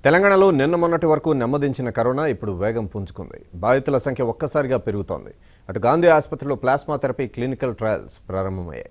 తెలంగాణలో నిన్న మొన్నటి వరకు నెమ్మదించిన కరోనా ఇప్పుడు వేగం పుంజుకుంది బాధితుల సంఖ్య ఒక్కసారిగా పెరుగుతోంది అటు గాంధీ ఆసుపత్రిలో ప్లాస్మా థెరపీ క్లినికల్ ట్రయల్స్ ప్రారంభమయ్యాయి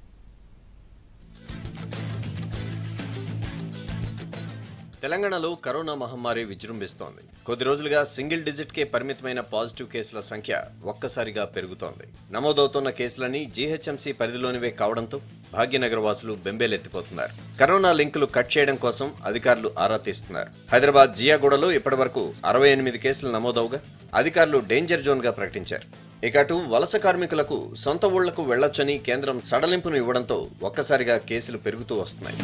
తెలంగాణలో కరోనా మహమ్మారి విజృంభిస్తోంది కొద్ది రోజులుగా సింగిల్ డిజిట్ కే పరిమితమైన పాజిటివ్ కేసుల సంఖ్య ఒక్కసారిగా పెరుగుతోంది నమోదవుతున్న కేసులన్నీ జీహెచ్ఎంసీ పరిధిలోనివే కావడంతో భాగ్యనగర్ వాసులు బెంబేలెత్తిపోతున్నారు కరోనా లింకులు కట్ చేయడం కోసం అధికారులు ఆరా తీస్తున్నారు హైదరాబాద్ జియాగూడలో ఇప్పటివరకు అరవై ఎనిమిది కేసులు నమోదవుగా అధికారులు డేంజర్ జోన్ గా ప్రకటించారు ఇక అటు వలస కార్మికులకు సొంత ఊళ్లకు వెళ్లొచ్చని కేంద్రం సడలింపును ఇవ్వడంతో ఒక్కసారిగా కేసులు పెరుగుతూ వస్తున్నాయి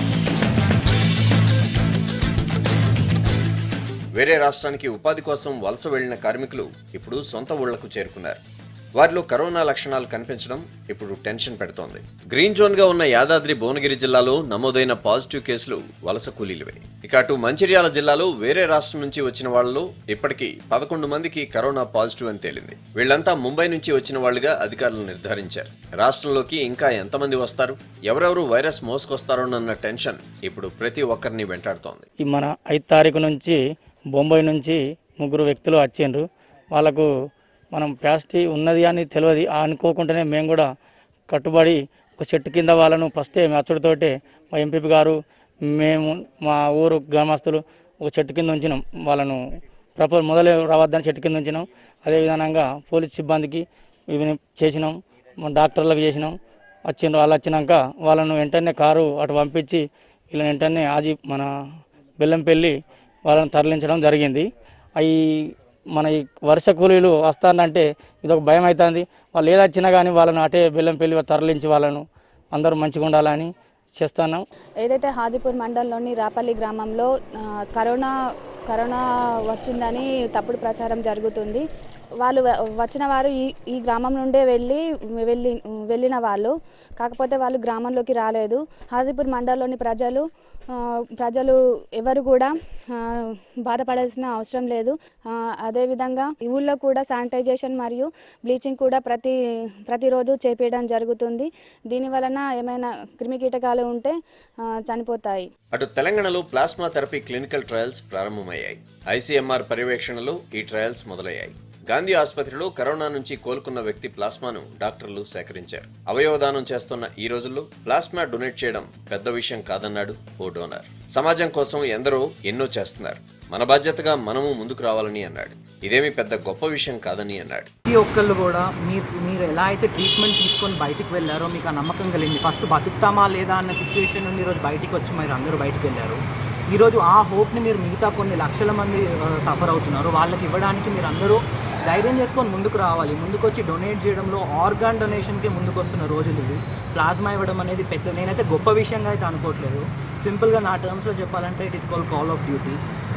వేరే రాష్ట్రానికి ఉపాధి కోసం వలస వెళ్లిన కార్మికులు ఇప్పుడు సొంత ఊళ్లకు చేరుకున్నారు వారిలో కరోనా లక్షణాలు కనిపించడం ఇప్పుడు టెన్షన్ పెడుతోంది గ్రీన్ జోన్ గా ఉన్న యాదాద్రి భువనగిరి జిల్లాలో నమోదైన పాజిటివ్ కేసులు వలస కూలీలవే ఇక అటు మంచిర్యాల జిల్లాలో వేరే రాష్ట్రం నుంచి వచ్చిన వాళ్ళలో ఇప్పటికీ పదకొండు మందికి కరోనా పాజిటివ్ అని తేలింది వీళ్లంతా ముంబై నుంచి వచ్చిన వాళ్లుగా అధికారులు నిర్ధారించారు రాష్ట్రంలోకి ఇంకా ఎంతమంది వస్తారు ఎవరెవరు వైరస్ మోసుకొస్తారోనన్న టెన్షన్ ఇప్పుడు ప్రతి ఒక్కరిని వెంటాడుతోంది ఈ మన ఐదు తారీఖు నుంచి బొంబాయి నుంచి ముగ్గురు వ్యక్తులు వచ్చిండ్రు వాళ్ళకు మనం ప్యాసిటీ ఉన్నది అని తెలియదు అనుకోకుండానే మేము కూడా కట్టుబడి ఒక చెట్టు కింద వాళ్ళను ఫస్టే అచ్చుడితోటే మా ఎంపీపీ గారు మేము మా ఊరు గ్రామస్తులు ఒక చెట్టు కింద ఉంచినాం వాళ్ళను ప్రపో మొదలు రావద్దని చెట్టు కింద ఉంచినాం అదే విధానంగా పోలీస్ సిబ్బందికి ఇవి చేసినాం మా డాక్టర్లకు చేసినాం వచ్చిండ్రు వాళ్ళు వచ్చినాక వాళ్ళను వెంటనే కారు అటు పంపించి వీళ్ళని వెంటనే ఆజీ మన బెల్లంపల్లి వాళ్ళని తరలించడం జరిగింది అవి మన ఈ వర్ష కూలీలు వస్తానంటే ఇది ఒక భయం అవుతుంది వాళ్ళు ఏది వచ్చినా కానీ వాళ్ళను అటే బెల్లంపల్లి తరలించి వాళ్ళను అందరూ మంచిగా ఉండాలని చేస్తున్నాం ఏదైతే హాజీపూర్ మండలంలోని రాపల్లి గ్రామంలో ఆ, కరోనా కరోనా వచ్చిందని తప్పుడు ప్రచారం జరుగుతుంది వాళ్ళు వ- వచ్చిన వారు ఈ ఈ గ్రామం నుండే వెళ్ళి వెళ్ళి వెళ్ళిన వాళ్ళు కాకపోతే వాళ్ళు గ్రామంలోకి రాలేదు హాజీపూర్ మండలంలోని ప్రజలు ఆ, ప్రజలు ఎవరు కూడా ఆ, బాధపడాల్సిన అవసరం లేదు ఆ, అదేవిధంగా ఈ ఊళ్ళో కూడా శానిటైజేషన్ మరియు బ్లీచింగ్ కూడా ప్రతి ప్రతిరోజు చేపించడం జరుగుతుంది దీని వలన ఏమైనా క్రిమికీటకాలు ఉంటే ఆ, చనిపోతాయి అటు తెలంగాణలో ప్లాస్మా థెరపీ క్లినికల్ ట్రయల్స్ ప్రారంభమయ్యాయి ఐసీఎంఆర్ పర్యవేక్షణలో ఈ ట్రయల్స్ మొదలయ్యాయి గాంధీ ఆసుపత్రిలో కరోనా నుంచి కోలుకున్న వ్యక్తి ప్లాస్మాను డాక్టర్లు సేకరించారు అవయవదానం చేస్తున్న ఈ రోజుల్లో ప్లాస్మా డొనేట్ చేయడం పెద్ద విషయం కాదన్నాడు ఓ డోనర్ సమాజం కోసం ఎందరో ఎన్నో చేస్తున్నారు మన బాధ్యతగా మనము ముందుకు రావాలని అన్నాడు ఇదేమీ పెద్ద గొప్ప విషయం కాదని అన్నాడు ప్రతి ఒక్కళ్ళు కూడా మీరు మీరు ఎలా అయితే ట్రీట్మెంట్ తీసుకొని బయటికి వెళ్ళారో మీకు ఆ నమ్మకం కలిగింది ఫస్ట్ బతుకుతామా లేదా అన్న సిచ్యువేషన్ నుండి ఈరోజు బయటికి వచ్చి మీరు అందరూ బయటికి వెళ్ళారు ఈరోజు ఆ హోప్ని మీరు మిగతా కొన్ని లక్షల మంది సఫర్ అవుతున్నారు వాళ్ళకి ఇవ్వడానికి మీరు అందరూ ధైర్యం చేసుకొని ముందుకు రావాలి ముందుకు వచ్చి డొనేట్ చేయడంలో ఆర్గాన్ డొనేషన్కి ముందుకు వస్తున్న రోజులు ఇవి ప్లాస్మా ఇవ్వడం అనేది పెద్ద నేనైతే గొప్ప విషయంగా అయితే అనుకోవట్లేదు సింపుల్గా నా టర్మ్స్లో చెప్పాలంటే it is call call of duty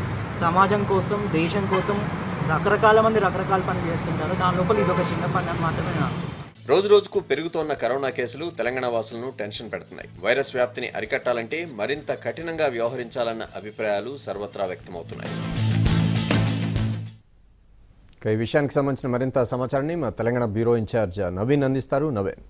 సమాజం కోసం దేశం కోసం రకరకాల మంది రకరకాల పని చేస్తుంటారు దాని లోపల ఇది ఒక చిన్న పని అని మాత్రమే నేను అనుకుంటున్నాను. రోజు రోజుకు పెరుగుతోన్న కరోనా కేసులు తెలంగాణ వాసులను టెన్షన్ పెడుతున్నాయి వైరస్ వ్యాప్తిని అరికట్టాలంటే మరింత కఠినంగా వ్యవహరించాలన్న అభిప్రాయాలు సర్వత్రా వ్యక్తమవుతున్నాయి ఈ విషయానికి సంబంధించిన మరింత సమాచారాన్ని మా తెలంగాణ బ్యూరో ఇన్ఛార్జ్ నవీన్ అందిస్తారు నవీన్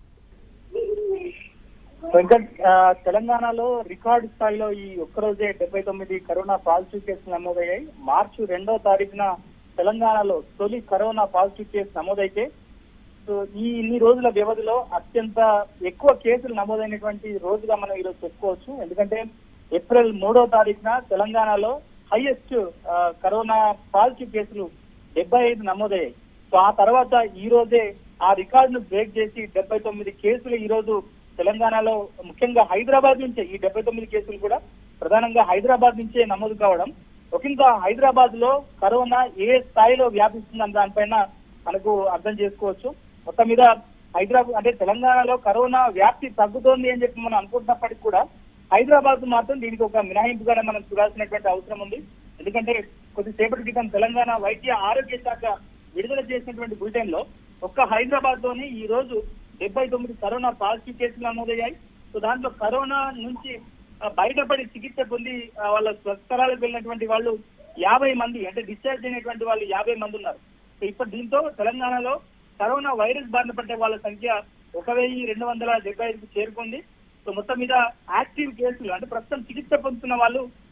వెంకట్ ఆ, తెలంగాణలో రికార్డు స్థాయిలో ఈ ఒక్కరోజే డెబ్బై తొమ్మిది కరోనా పాజిటివ్ కేసులు నమోదయ్యాయి మార్చి రెండో తారీఖున తెలంగాణలో తొలి కరోనా పాజిటివ్ కేసు నమోదైతే సో ఈ ఇన్ని రోజుల వ్యవధిలో అత్యంత ఎక్కువ కేసులు నమోదైనటువంటి రోజుగా మనం ఈరోజు చెప్పుకోవచ్చు ఎందుకంటే ఏప్రిల్ మూడో తారీఖున తెలంగాణలో హైయెస్ట్ కరోనా పాజిటివ్ కేసులు డెబ్బై ఐదు నమోదయ్యాయి సో ఆ తర్వాత ఈ రోజే ఆ రికార్డును బ్రేక్ చేసి డెబ్బై తొమ్మిది కేసులు ఈ రోజు తెలంగాణలో ముఖ్యంగా హైదరాబాద్ నుంచే ఈ డెబ్బై తొమ్మిది కేసులు కూడా ప్రధానంగా హైదరాబాద్ నుంచే నమోదు కావడం ఒక ఇంకా హైదరాబాద్ లో కరోనా ఏ స్థాయిలో వ్యాపిస్తుందని దానిపైన మనకు అర్థం చేసుకోవచ్చు మొత్తం మీద హైదరాబాద్ అంటే తెలంగాణలో కరోనా వ్యాప్తి తగ్గుతోంది అని చెప్పి మనం అనుకుంటున్నప్పటికీ కూడా హైదరాబాద్ మాత్రం దీనికి ఒక మినహాయింపుగానే మనం చూడాల్సినటువంటి అవసరం ఉంది ఎందుకంటే కొద్దిసేపటి క్రితం తెలంగాణ వైద్య ఆరోగ్య శాఖ విడుదల చేసినటువంటి బులెటిన్ లో ఒక్క హైదరాబాద్ లోని ఈ రోజు డెబ్బై తొమ్మిది కరోనా పాజిటివ్ కేసులు నమోదయ్యాయి సో దాంట్లో కరోనా నుంచి ఆ, బయటపడి చికిత్స పొంది ఆ, వాళ్ళ స్వస్థలాలకు వెళ్ళినటువంటి వాళ్ళు యాభై మంది అంటే డిశ్చార్జ్ అయినటువంటి వాళ్ళు యాభై మంది ఉన్నారు సో ఇప్పుడు దీంతో తెలంగాణలో కరోనా వైరస్ బారిన పడ్డ వాళ్ళ సంఖ్య ఒక వెయ్యి రెండు వందల డెబ్బై ఐదుకు చేరుకుంది సో మొత్తం మీద యాక్టివ్ కేసులు అంటే ప్రస్తుతం చికిత్స పొందుతున్న వాళ్ళు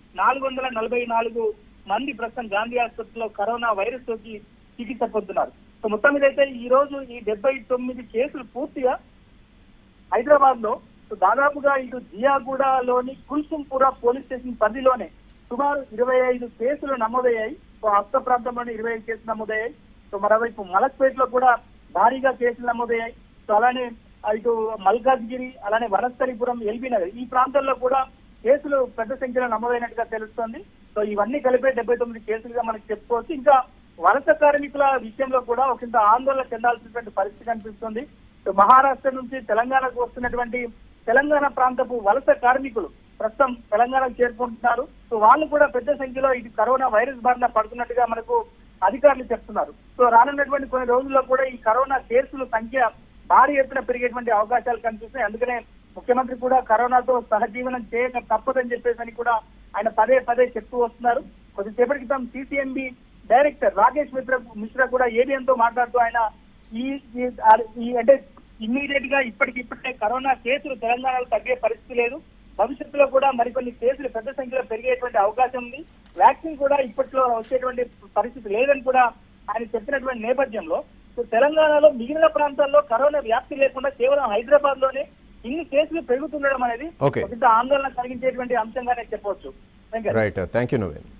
నాలుగు వందల నలభై నాలుగు మంది ప్రస్తుతం గాంధీ ఆసుపత్రిలో కరోనా వైరస్ సోకి చికిత్స పొందుతున్నారు సో మొత్తం మీద అయితే ఈ రోజు ఈ డెబ్బై తొమ్మిది కేసులు పూర్తిగా హైదరాబాద్ లో సో దాదాపుగా ఇటు జియాగూడలోని కుల్సుంపుర పోలీస్ స్టేషన్ పరిధిలోనే సుమారు ఇరవై ఐదు కేసులు నమోదయ్యాయి సో హస్త ప్రాంతంలోని ఇరవై ఐదు కేసులు నమోదయ్యాయి సో మరోవైపు మలక్పేటలో కూడా భారీగా కేసులు నమోదయ్యాయి సో అలానే ఆ ఇటు మల్కాజ్గిరి అలానే వనస్థలిపురం ఎల్బీ నగర్ ఈ ప్రాంతాల్లో కూడా కేసులు పెద్ద సంఖ్యలో నమోదైనట్టుగా తెలుస్తోంది సో ఇవన్నీ కలిపే డెబ్బై తొమ్మిది కేసులుగా మనకి చెప్పుకోవచ్చు ఇంకా వలస కార్మికుల విషయంలో కూడా ఒకంత ఆందోళన చెందాల్సినటువంటి పరిస్థితి కనిపిస్తుంది సో మహారాష్ట్ర నుంచి తెలంగాణకు వస్తున్నటువంటి తెలంగాణ ప్రాంతపు వలస కార్మికులు ప్రస్తుతం తెలంగాణకు చేరుకుంటున్నారు సో వాళ్ళు కూడా పెద్ద సంఖ్యలో ఇది కరోనా వైరస్ బారిన పడుతున్నట్టుగా మనకు అధికారులు చెప్తున్నారు సో రానున్నటువంటి కొన్ని రోజుల్లో కూడా ఈ కరోనా కేసుల సంఖ్య భారీ ఎత్తున పెరిగేటువంటి అవకాశాలు కనిపిస్తున్నాయి అందుకనే ముఖ్యమంత్రి కూడా కరోనాతో సహజీవనం చేయక తప్పదని చెప్పేసి అని కూడా ఆయన పదే పదే చెప్తూ వస్తున్నారు కొద్దిసేపటి క్రితం సిసిఎంబి డైరెక్టర్ రాకేష్ మిశ్రా మిశ్రా కూడా ఏబిఎన్ తో మాట్లాడుతూ ఆయన ఈ ఈ- ఈ అంటే ఇమ్మీడియట్ గా ఇప్పటికిప్పుడే కరోనా కేసులు తెలంగాణలో తగ్గే పరిస్థితి లేదు భవిష్యత్తులో కూడా మరికొన్ని కేసులు పెద్ద సంఖ్యలో పెరిగేటువంటి అవకాశం ఉంది వ్యాక్సిన్ కూడా ఇప్పట్లో వచ్చేటువంటి పరిస్థితి లేదని కూడా ఆయన చెప్పినటువంటి నేపథ్యంలో సో తెలంగాణలో మిగిలిన ప్రాంతాల్లో కరోనా వ్యాప్తి లేకుండా కేవలం హైదరాబాద్ లోనే ఇన్ని కేసులు పెరుగుతుండడం అనేది Okay. కొంత ఆందోళన కలిగించేటువంటి అంశంగానే చెప్పవచ్చు Venkat right thank you Naveen